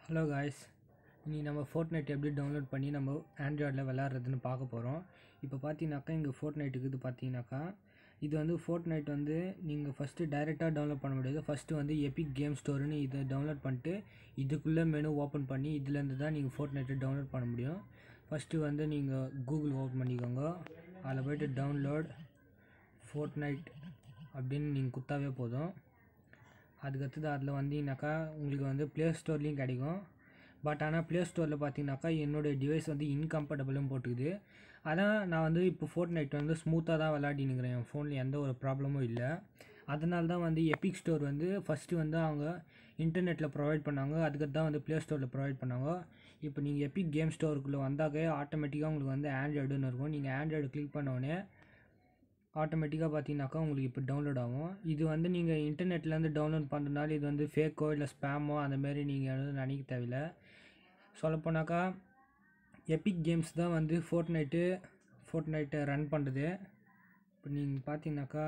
hello guys இனி நம்ம fort night எப்படி டவுன்லோட் பண்ணி நம்ம ஆண்ட்ராய்டில் விளாட்றதுன்னு பார்க்க போகிறோம் இப்போ பார்த்தீங்கன்னாக்கா இங்கே ஃபோர்ட் நைட்டுக்கு இது பார்த்தீங்கன்னாக்கா இது வந்து ஃபோர்ட் நைட் வந்து நீங்கள் ஃபஸ்ட்டு டைரெக்டாக டவுன்லோட் பண்ண முடியாது ஃபஸ்ட்டு வந்து எபிக் கேம் ஸ்டோர்னு இதை டவுன்லோட் பண்ணிட்டு இதுக்குள்ளே மெனு ஓப்பன் பண்ணி இதுலேருந்து தான் நீங்கள் ஃபோர்ட் நைட்டை டவுன்லோட் பண்ண முடியும் ஃபஸ்ட்டு வந்து நீங்கள் கூகுள் ஓப்பன் பண்ணிக்கோங்க அதில் போய்ட்டு டவுன்லோட் ஃபோர்ட் நைட் அப்படின்னு நீங்கள் குத்தாவே போதும் அதுக்கடுத்தது அதில் வந்தீங்கன்னாக்கா உங்களுக்கு வந்து ப்ளே ஸ்டோர்லேயும் கிடைக்கும் பட் ஆனால் ப்ளே ஸ்டோரில் பார்த்தீங்கன்னாக்கா என்னுடைய டிவைஸ் வந்து இன்கம்ஃபர்டபுளும் போட்டுக்குது அதான் நான் வந்து இப்போ ஃபோர்ட் நைட் வந்து ஸ்மூத்தாக தான் விளையாடினுக்கிறேன் என் ஃபோனில் எந்த ஒரு ப்ராப்ளமும் இல்லை அதனால தான் வந்து எபிக் ஸ்டோர் வந்து ஃபஸ்ட்டு வந்து அவங்க இன்டர்நெட்டில் ப்ரொவைட் பண்ணாங்க அதுக்கு தான் வந்து ப்ளே ஸ்டோரில் ப்ரொவைட் பண்ணாங்க இப்போ நீங்கள் எபிக் கேம் ஸ்டோருக்குள்ளே வந்தாக்கே ஆட்டோமேட்டிக்காக உங்களுக்கு வந்து ஆண்ட்ராய்டுன்னு இருக்கும் நீங்கள் ஆண்ட்ராய்டு கிளிக் பண்ண உடனே ஆட்டோமேட்டிக்காக பார்த்தீங்கன்னாக்கா உங்களுக்கு இப்போ டவுன்லோட் ஆகும் இது வந்து நீங்கள் இன்டர்நெட்லேருந்து டவுன்லோட் பண்ணுறதுனால இது வந்து ஃபேக்கோ இல்லை ஸ்பேமோ அந்தமாரி நீங்கள் எதுவும் நினைக்க தேவையில்லை சொல்லப்போனாக்கா எபிக் கேம்ஸ் தான் வந்து ஃபோர்ட் நைட்டு ஃபோர்ட் நைட்டை ரன் பண்ணுறது இப்போ நீங்கள் பார்த்தீங்கன்னாக்கா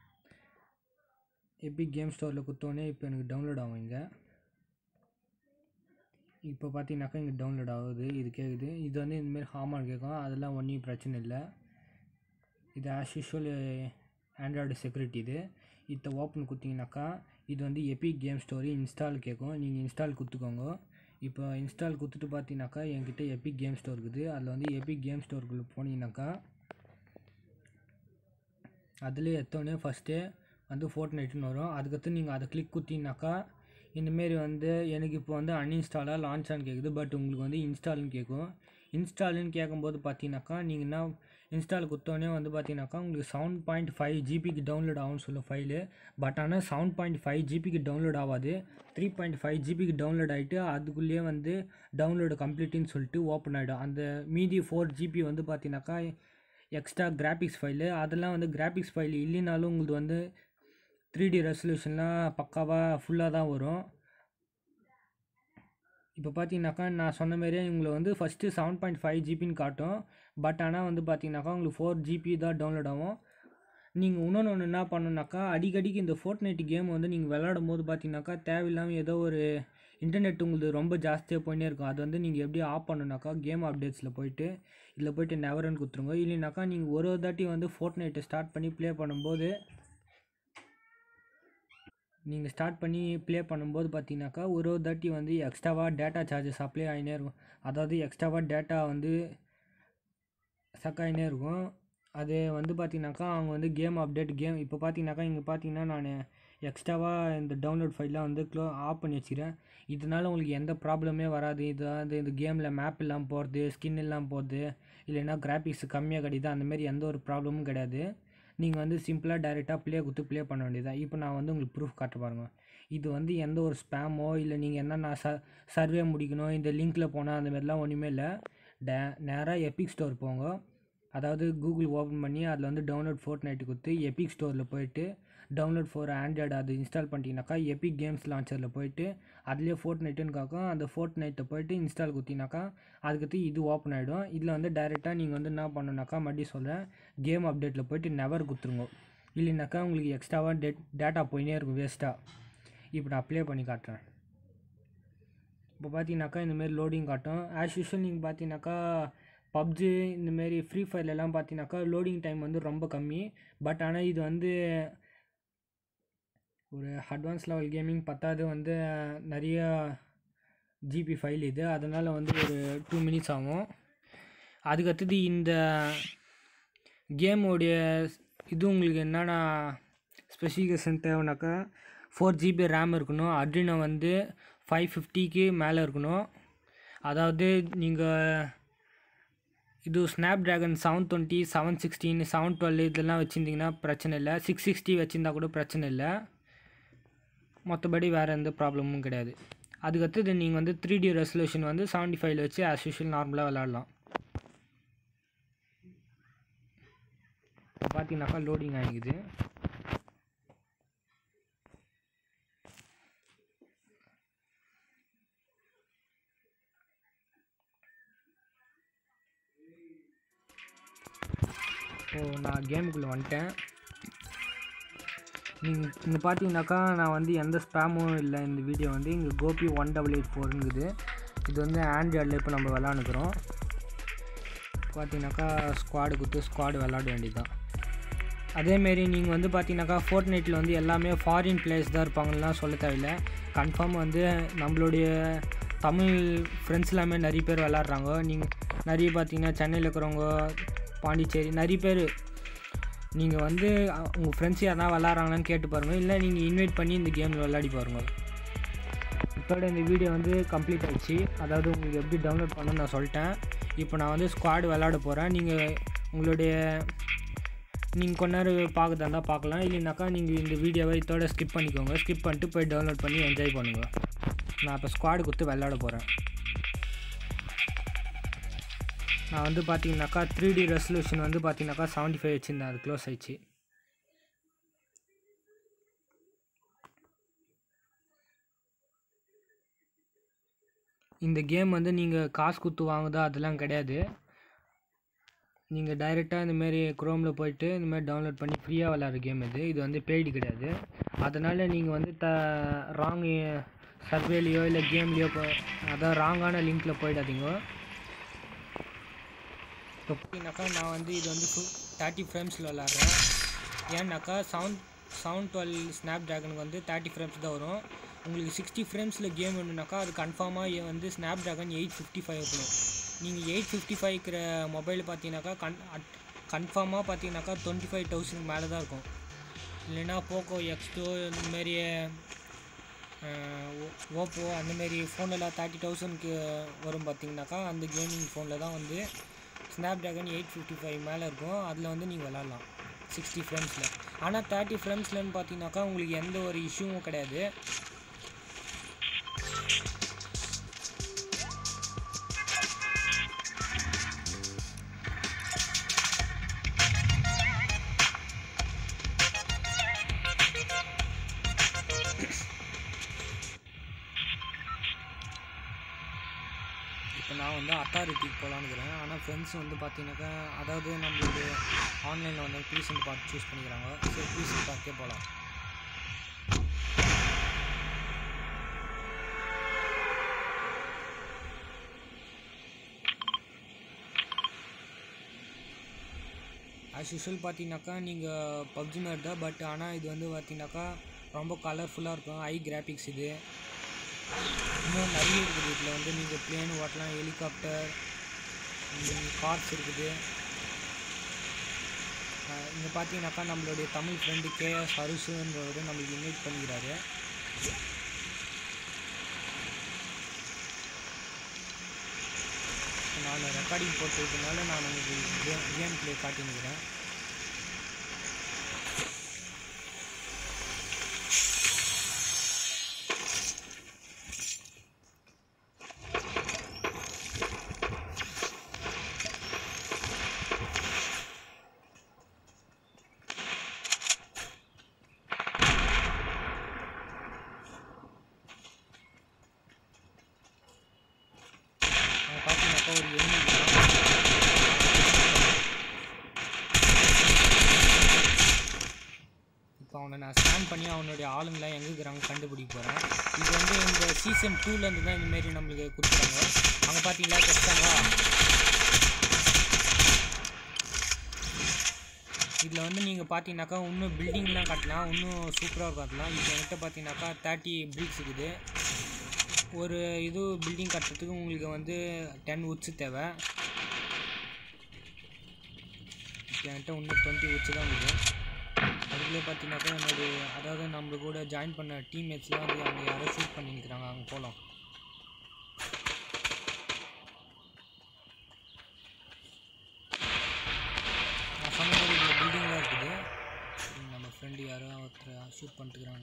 எபிக் கேம் ஸ்டோரில் குத்தோடனே இப்போ எனக்கு டவுன்லோட் ஆகும் இங்கே இப்போ பார்த்தீங்கன்னாக்கா இங்கே டவுன்லோட் ஆகுது இது கேட்குது இது வந்து இந்தமாரி ஹார்மான் கேட்கும் அதெல்லாம் ஒன்றும் பிரச்சனை இல்லை இது ஆஸ் யூஷுவல் ஆண்ட்ராய்டு செக்யூரிட்டி இது இதை ஓப்பன் கொடுத்தீங்கன்னாக்கா இது வந்து எபிக் கேம் ஸ்டோரி இன்ஸ்டால் கேட்கும் நீங்கள் இன்ஸ்டால் கொடுத்துக்கோங்க இப்போ இன்ஸ்டால் கொடுத்துட்டு பார்த்தீங்கன்னாக்கா என்கிட்ட எபிக் கேம் ஸ்டோர் இருக்குது அதில் வந்து எபிக் கேம் ஸ்டோருக்குள்ளே போனீங்கன்னாக்கா அதில் எத்தோடனே ஃபஸ்ட்டு வந்து ஃபோர்ட் நைட்டுன்னு வரும் அதுக்கடுத்து நீங்கள் அதை கிளிக் குத்தினாக்கா இந்தமாரி வந்து எனக்கு இப்போ வந்து அன்இன்ஸ்டாலாக லான்ச்சான்னு கேட்குது பட் உங்களுக்கு வந்து இன்ஸ்டால்னு கேட்கும் இன்ஸ்டால்னு கேட்கும்போது பார்த்தீங்கன்னாக்கா நீங்கள் என்ன இன்ஸ்டால் கொடுத்தோடனே வந்து பார்த்தீங்கன்னாக்கா உங்களுக்கு செவன் பாயிண்ட் ஃபைவ் ஜிபிக்கு டவுன்லோட் ஆகும்னு சொல்லும் ஃபைலு பட் ஆனால் செவன் பாயிண்ட் ஃபைவ் ஜிபிக்கு டவுன்லோட் ஆகாது த்ரீ பாயிண்ட் ஃபைவ் ஜிபிக்கு டவுன்லோட் ஆகிட்டு அதுக்குள்ளேயே வந்து டவுன்லோடு கம்ப்ளீட்டுன்னு சொல்லிட்டு ஓப்பன் ஆகிடும் அந்த மீதி ஃபோர் ஜிபி வந்து பார்த்தீங்கன்னாக்கா எக்ஸ்ட்ரா கிராஃபிக்ஸ் ஃபைலு அதெல்லாம் வந்து கிராஃபிக்ஸ் ஃபைல் இல்லைனாலும் உங்களுக்கு வந்து த்ரீ டி ரெசல்யூஷன்லாம் பக்காவாக ஃபுல்லாக தான் வரும் இப்போ பார்த்தீங்கன்னாக்கா நான் சொன்ன மாதிரியே உங்களை வந்து ஃபஸ்ட்டு செவன் பாயிண்ட் ஃபைவ் ஜிபின்னு காட்டும் பட் ஆனால் வந்து பார்த்தீங்கன்னாக்கா உங்களுக்கு ஃபோர் ஜிபி தான் டவுன்லோட் ஆகும் நீங்கள் இன்னொன்று ஒன்று என்ன பண்ணணுனாக்கா அடிக்கடிக்கு இந்த ஃபோர்ட் நைட் கேம் வந்து நீங்கள் விளாடும் போது பார்த்தீங்கன்னாக்கா தேவையில்லாமல் ஏதோ ஒரு இன்டர்நெட் உங்களுக்கு ரொம்ப ஜாஸ்தியாக போயினே இருக்கும் அது வந்து நீங்கள் எப்படி ஆஃப் பண்ணுனாக்கா கேம் அப்டேட்ஸில் போயிட்டு இதில் போயிட்டு நெவரன் கொடுத்துருங்க இல்லைனாக்கா நீங்கள் ஒரு ஒரு தாட்டி வந்து ஃபோர்ட் நைட்டை ஸ்டார்ட் பண்ணி ப்ளே பண்ணும்போது நீங்கள் ஸ்டார்ட் பண்ணி ப்ளே பண்ணும்போது பார்த்தீங்கன்னாக்கா ஒரு ஒரு தாட்டி வந்து எக்ஸ்ட்ராவாக டேட்டா சார்ஜஸ் அப்ளை ஆகினே இருக்கும் அதாவது எக்ஸ்ட்ராவாக டேட்டா வந்து சக் ஆகினே இருக்கும் அது வந்து பார்த்தீங்கன்னாக்கா அவங்க வந்து கேம் அப்டேட் கேம் இப்போ பார்த்தீங்கன்னாக்கா இங்கே பார்த்தீங்கன்னா நான் எக்ஸ்ட்ராவாக இந்த டவுன்லோட் ஃபைல்லாம் வந்து க்ளோ ஆஃப் பண்ணி வச்சுக்கிறேன் இதனால் உங்களுக்கு எந்த ப்ராப்ளமே வராது இது வந்து இந்த கேமில் மேப் இல்லாமல் போகிறது ஸ்கின் இல்லாமல் போகிறது இல்லைன்னா கிராஃபிக்ஸ் கம்மியாக கிடையாது அந்தமாரி எந்த ஒரு ப்ராப்ளமும் கிடையாது நீங்கள் வந்து சிம்பிளாக டைரெக்டாக ப்ளே கொடுத்து ப்ளே பண்ண வேண்டியதான் இப்போ நான் வந்து உங்களுக்கு ப்ரூஃப் காட்ட பாருங்க இது வந்து எந்த ஒரு ஸ்பேமோ இல்லை நீங்கள் என்னென்ன ச சர்வே முடிக்கணும் இந்த லிங்க்கில் போனால் அந்த மாதிரிலாம் ஒன்றுமே இல்லை டே நேராக எபிக் ஸ்டோர் போங்க அதாவது கூகுள் ஓப்பன் பண்ணி அதில் வந்து டவுன்லோட் ஃபோர்ட் நைட்டு கொடுத்து எபிக் ஸ்டோரில் போயிட்டு டவுன்லோட் ஃபார் ஆண்ட்ராய்டு அது இன்ஸ்டால் பண்ணிட்டீங்கனாக்கா எபிக் கேம்ஸ் லான்ச்சரில் போயிட்டு அதுலேயே ஃபோர்ட் நைட்டுன்னு காக்கும் அந்த ஃபோர்ட் நைட்டை போயிட்டு இன்ஸ்டால் கொடுத்தீங்கனாக்கா அதுக்கடுத்து இது ஓப்பன் ஆகிடும் இதில் வந்து டைரெக்டாக நீங்கள் வந்து என்ன பண்ணணுனாக்கா மறுபடியும் சொல்கிறேன் கேம் அப்டேட்டில் போயிட்டு நெவர் கொடுத்துருங்க இல்லைனாக்கா உங்களுக்கு எக்ஸ்ட்ராவாக டேட் டேட்டா போயினே இருக்கும் வேஸ்ட்டாக இப்போ நான் அப்ளை பண்ணி காட்டுறேன் இப்போ பார்த்தீங்கன்னாக்கா இந்தமாரி லோடிங் காட்டும் ஆஸ் யூஷுவல் நீங்கள் பார்த்தீங்கன்னாக்கா பப்ஜி இந்தமாரி ஃப்ரீ ஃபயர்லலாம் பார்த்தீங்கன்னாக்கா லோடிங் டைம் வந்து ரொம்ப கம்மி பட் ஆனால் இது வந்து ஒரு அட்வான்ஸ் லெவல் கேமிங் பத்தாவது வந்து நிறைய ஜிபி ஃபைல் இது அதனால் வந்து ஒரு டூ மினிட்ஸ் ஆகும் அதுக்கடுத்தது இந்த கேமோடைய இது உங்களுக்கு என்னென்ன ஸ்பெசிஃபிகேஷன் தேவைனாக்கா ஃபோர் ஜிபி ரேம் இருக்கணும் அட்ரினோ வந்து ஃபைவ் ஃபிஃப்டிக்கு மேலே இருக்கணும் அதாவது நீங்கள் இது Snapdragon seven twenty seven sixteen seven twelve இதெல்லாம் வச்சுருந்தீங்கன்னா பிரச்சனை இல்லை சிக்ஸ் சிக்ஸ்டி வச்சுருந்தா கூட பிரச்சனை இல்லை மற்றபடி வேறு எந்த ப்ராப்ளமும் கிடையாது அதுக்கடுத்தது நீங்கள் வந்து த்ரீ டி ரெசல்யூஷன் வந்து செவன்ட்டி ஃபைவ்ல வச்சு ஆஸ் யூஷுவல் நார்மலாக விளாட்லாம் பார்த்தீங்கன்னாக்கா லோடிங் ஆகிக்குது ஸோ நான் கேமுக்குள்ளே வந்துட்டேன் நீங்கள் இங்கே பார்த்தீங்கன்னாக்கா நான் வந்து எந்த ஸ்பேமும் இல்லை இந்த வீடியோ வந்து இங்கே கோபி ஒன் டபுள் எயிட் ஃபோருங்குது இது வந்து ஆண்ட்ராய்டில் இப்போ நம்ம விளாண்டுக்கிறோம் பார்த்தீங்கன்னாக்கா ஸ்குவாடு கொடுத்து ஸ்குவாடு விளாட வேண்டியதுதான் அதேமாரி நீங்கள் வந்து பார்த்தீங்கன்னாக்கா ஃபோர்ட் நைட்டில் வந்து எல்லாமே ஃபாரின் பிளேயர்ஸ் தான் இருப்பாங்கலாம் சொல்ல தேவையில்லை கன்ஃபார்ம் வந்து நம்மளுடைய தமிழ் ஃப்ரெண்ட்ஸ் எல்லாமே நிறைய பேர் விளாட்றாங்க நீங்கள் நிறைய பார்த்தீங்கன்னா சென்னையில் இருக்கிறவங்க பாண்டிச்சேரி நிறைய பேர் நீங்கள் வந்து அ- உங்கள் ஃப்ரெண்ட்ஸ் யாருனா விளாட்றாங்களான்னு கேட்டு பாருங்கள் இல்லை நீங்கள் இன்வைட் பண்ணி இந்த கேமில் விளையாடி பாருங்கள் இதோட இந்த வீடியோ வந்து கம்ப்ளீட் ஆயிடுச்சு அதாவது உங்களுக்கு எப்படி டவுன்லோட் பண்ணணும்னு நான் சொல்லிட்டேன் இப்போ நான் வந்து ஸ்குவாட் விளாட போகிறேன் நீங்கள் உங்களுடைய நீங்கள் கொஞ்ச நேரம் பார்க்கறதா இருந்தால் பார்க்கலாம் இல்லைனாக்கா நீங்கள் இந்த வீடியோவை இதோட ஸ்கிப் பண்ணிக்கோங்க ஸ்கிப் பண்ணிட்டு போய் டவுன்லோட் பண்ணி என்ஜாய் பண்ணுங்க நான் இப்போ ஸ்குவாடு கொடுத்து விளையாட போகிறேன் நான் வந்து பார்த்தீங்கன்னாக்கா த்ரீ டி ரெசல்யூஷன் வந்து பார்த்தீங்கன்னாக்கா செவன்ட்டி ஃபைவ் வச்சுருந்தேன் அது க்ளோஸ் ஆயிடுச்சு இந்த கேம் வந்து நீங்கள் காசு கொடுத்து வாங்குதா அதெல்லாம் கிடையாது நீங்கள் டைரெக்டாக இந்தமாரி க்ரோமில் போயிட்டு இந்தமாரி டவுன்லோட் பண்ணி ஃப்ரீயாக விளாட்ற கேம் இது இது வந்து பெய்டு கிடையாது அதனால் நீங்கள் வந்து த ராங் சர்வேலையோ இல்லை கேம்லேயோ போ அதான் ராங்கான லிங்க்கில் போயிடாதீங்க இப்போ பார்த்தீங்கன்னாக்கா நான் வந்து இது வந்து தேர்ட்டி ஃப்ரேம்ஸில் விளாட்றேன் ஏன்னாக்கா சவுண்ட் சவுண்ட் டுவெல் ஸ்னாப் ட்ராகனுக்கு வந்து தேர்ட்டி ஃப்ரேம்ஸ் தான் வரும் உங்களுக்கு சிக்ஸ்டி ஃப்ரேம்ஸில் கேம் வேணும்னாக்கா அது கன்ஃபார்மாக வந்து Snapdragon eight fifty five இருக்கணும் நீங்கள் எயிட் ஃபிஃப்டி ஃபைவ்க்கிற மொபைல் பார்த்தீங்கன்னாக்கா கன் கன்ஃபார்மாக பார்த்தீங்கன்னாக்கா டுவெண்ட்டி ஃபைவ் தௌசண்ட் மேலே தான் இருக்கும் இல்லைன்னா போக்கோ எக்ஸ் டூ இந்தமாரி ஓப்போ அந்தமாரி ஃபோனெல்லாம் தேர்ட்டி தௌசண்ட்க்கு வரும் பார்த்தீங்கன்னாக்கா அந்த கேமிங் ஃபோனில் தான் வந்து Snapdragon eight fifty five மேலே இருக்கும் அதில் வந்து நீங்கள் விளாட்லாம் சிக்ஸ்டி ஃப்ரேம்ஸில் ஆனால் தேர்ட்டி ஃப்ரேம்ஸ்லன்னு பார்த்தீங்கன்னாக்கா உங்களுக்கு எந்த ஒரு இஷ்யூவும் கிடையாது இப்போ நான் வந்து அத்தாரிட்டிக்கு போகலான்னுக்கிறேன் ஆனால் ஃப்ரெண்ட்ஸ் வந்து பார்த்தீங்கன்னாக்கா அதாவது நம்மளுடைய ஆன்லைனில் வந்து பீசன் பார்க் சூஸ் பண்ணிக்கிறாங்க சரி பீசன் பார்க்கே போகலாம் ஆஸ் யூஷுவல் பார்த்தீங்கன்னாக்கா நீங்கள் பப்ஜி மாதிரி தான் பட் ஆனால் இது வந்து பார்த்தீங்கன்னாக்கா ரொம்ப கலர்ஃபுல்லாக இருக்கும் ஹை கிராஃபிக்ஸ் இது இன்னும் நிறைய இருக்குது இதில் வந்து நீங்கள் பிளேன் ஓட்டலாம் ஹெலிகாப்டர் கார்ஸ் இருக்குது இங்கே பார்த்தீங்கன்னாக்கா நம்மளுடைய தமிழ் ஃப்ரெண்டு கேஎஸ் ஹருஷுன்றவர் நம்மளுக்கு இன்வைட் பண்ணிக்கிறாரு நான் ரெக்கார்டிங் போட்டுருக்கனால நான் உங்களுக்கு கேம் கேம் ப்ளே காட்டினுக்கிறேன் நான் பார்த்தீங்கன்னாக்கா ஒரு எண்ணி இப்போ அவனை நான் ஸ்கேன் பண்ணி அவனுடைய ஆளுங்களாம் எங்கே இருக்கிறாங்க கண்டுபிடிக்க போகிறேன் இது வந்து இந்த சீசன் டூலேருந்து தான் இந்தமாரி நம்மளுக்கு கொடுக்குறாங்க அங்கே பார்த்தீங்களா கஷ்டங்களா இதில் வந்து நீங்கள் பார்த்தீங்கன்னாக்கா இன்னும் பில்டிங்லாம் கட்டலாம் இன்னும் சூப்பராக காட்டலாம் இப்போ என்கிட்ட பார்த்தீங்கன்னாக்கா தேர்ட்டி பிரிக்ஸ் இருக்குது ஒரு இது பில்டிங் கட்டுறதுக்கு உங்களுக்கு வந்து டென் உட்ஸ் தேவை இப்போ என்கிட்ட இன்னும் டுவெண்ட்டி உட்ஸ் தான் இருக்குது அதுக்குள்ளே பார்த்தீங்கன்னாக்கா என்னுடைய அதாவது நம்ம கூட ஜாயின் பண்ண டீம்மேட்ஸ்லாம் வந்து அவங்க யாரோ ஷூட் பண்ணி நிற்கிறாங்க அங்கே போகலாம் நான் சொன்ன மாதிரி இந்த பில்டிங்லாம் இருக்குது நம்ம ஃப்ரெண்டு யாரோ ஒருத்தர் ஷூட் பண்ணிட்டுக்கிறாங்க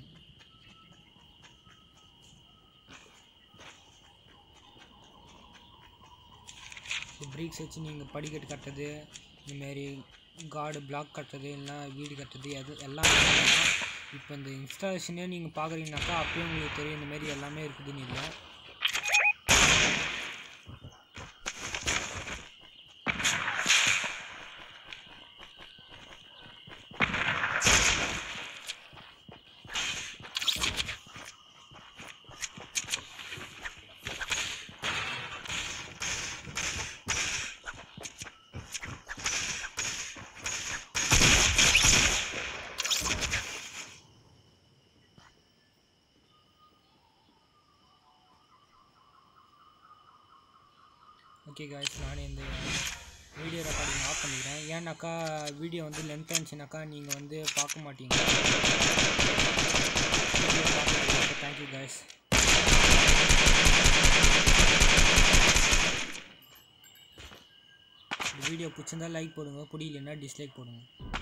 ப்ரீக்ஸ் வச்சு நீங்கள் படிக்கட்டு கட்டுறது இந்தமாரி கார்டு பிளாக் கட்டுறது இல்லைனா வீடு கட்டுறது அது எல்லாம் இப்போ இந்த இன்ஸ்டாலேஷனே நீங்கள் பார்க்குறீங்கனாக்கா அப்பயே உங்களுக்கு தெரியும் இந்த மாதிரி எல்லாமே இருக்குதுன்னு இல்லை ஓகே காய்ஸ் நானே இந்த வீடியோ ரெக்கார்டிங் ஆஃப் பண்ணிக்கிறேன் ஏன்னாக்கா வீடியோ வந்து லென்த் இருந்துச்சுனாக்கா நீங்கள் வந்து பார்க்க மாட்டீங்க தேங்க்யூ காய்ஸ் இந்த வீடியோ பிடிச்சிருந்தா லைக் போடுங்க பிடிக்கலன்னா டிஸ்லைக் போடுங்க